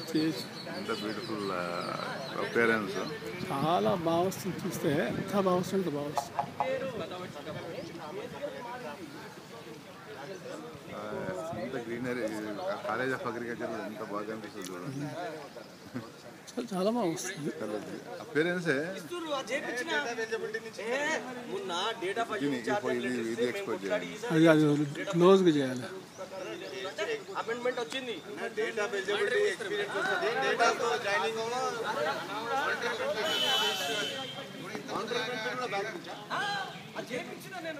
చేయొచ్చు ఎంత beautiful appearance చాలా బాగా వస్తుంది చూస్తే ఎంత బాగా వస్తుంది అంత బాగా వస్తుంది ఎంత గ్రీనరీ కాలేజ్ ఆఫ్ అగ్రికల్చర్ ఎంత బాగా అనిపిస్తుంది చూడండి చాలా- చాలా బాగా వస్తుంది అపేరెన్సే మొన్న డేట్ ఆఫ్ ఇది ఇది ఇది ఎక్స్పోజ్ చేయాలి అది అది క్లోజ్గా చేయాలి అమెండ్మెంట్ వచ్చింది డేట్ ఆఫ్ ఎలిజిబిలిటీ ఎక్స్పీరియన్స్ వస్తుంది డేట్ ఆఫ్ జాయినింగ్ అది చేయించిన నేను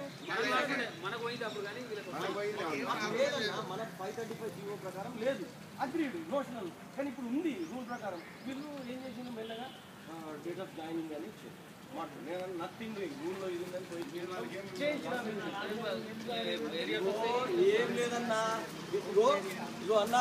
లేదన్నా మన ఫైవ్ థర్టీ ఫైవ్ జీవో ప్రకారం లేదు అగ్రీడ్ నోషనల్ కానీ ఇప్పుడు ఉంది రూల్ ప్రకారం వీళ్ళు ఏం చేసిండు మెల్లగా డేట్ ఆఫ్ జాయినింగ్ అని ఇచ్చారు మాట నేను నథింగ్ రూల్లో ఇది ఉందని పోయి చేయించిన ఏం లేదన్నా ఇదిగో ఇదిగో అన్నా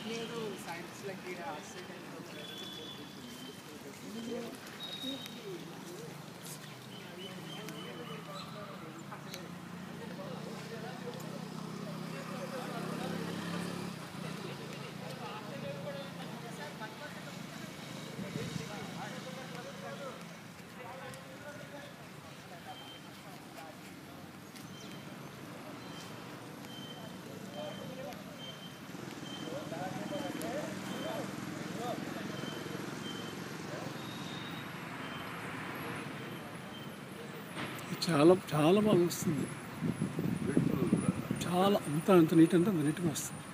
చాలా చాలా బాగా వస్తుంది చాలా అంత అంత నీట్ అంటే అంత నీట్గా వస్తుంది